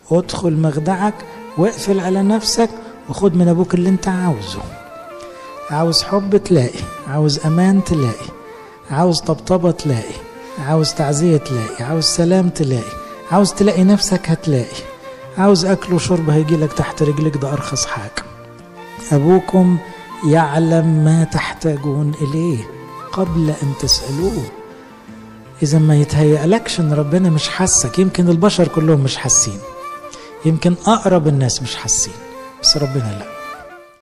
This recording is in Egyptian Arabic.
ادخل مخدعك واقفل على نفسك وخد من ابوك اللي انت عاوزه عاوز حب تلاقي عاوز امان تلاقي عاوز طبطبة تلاقي عاوز تعزية تلاقي عاوز سلام تلاقي عاوز تلاقي نفسك هتلاقي عاوز اكل وشرب هيجي لك تحت رجلك ده ارخص حاجة ابوكم يعلم ما تحتاجون اليه قبل ان تسألوه اذا ما يتهيألكش ان ربنا مش حاسك يمكن البشر كلهم مش حاسين يمكن اقرب الناس مش حاسين بس ربنا لا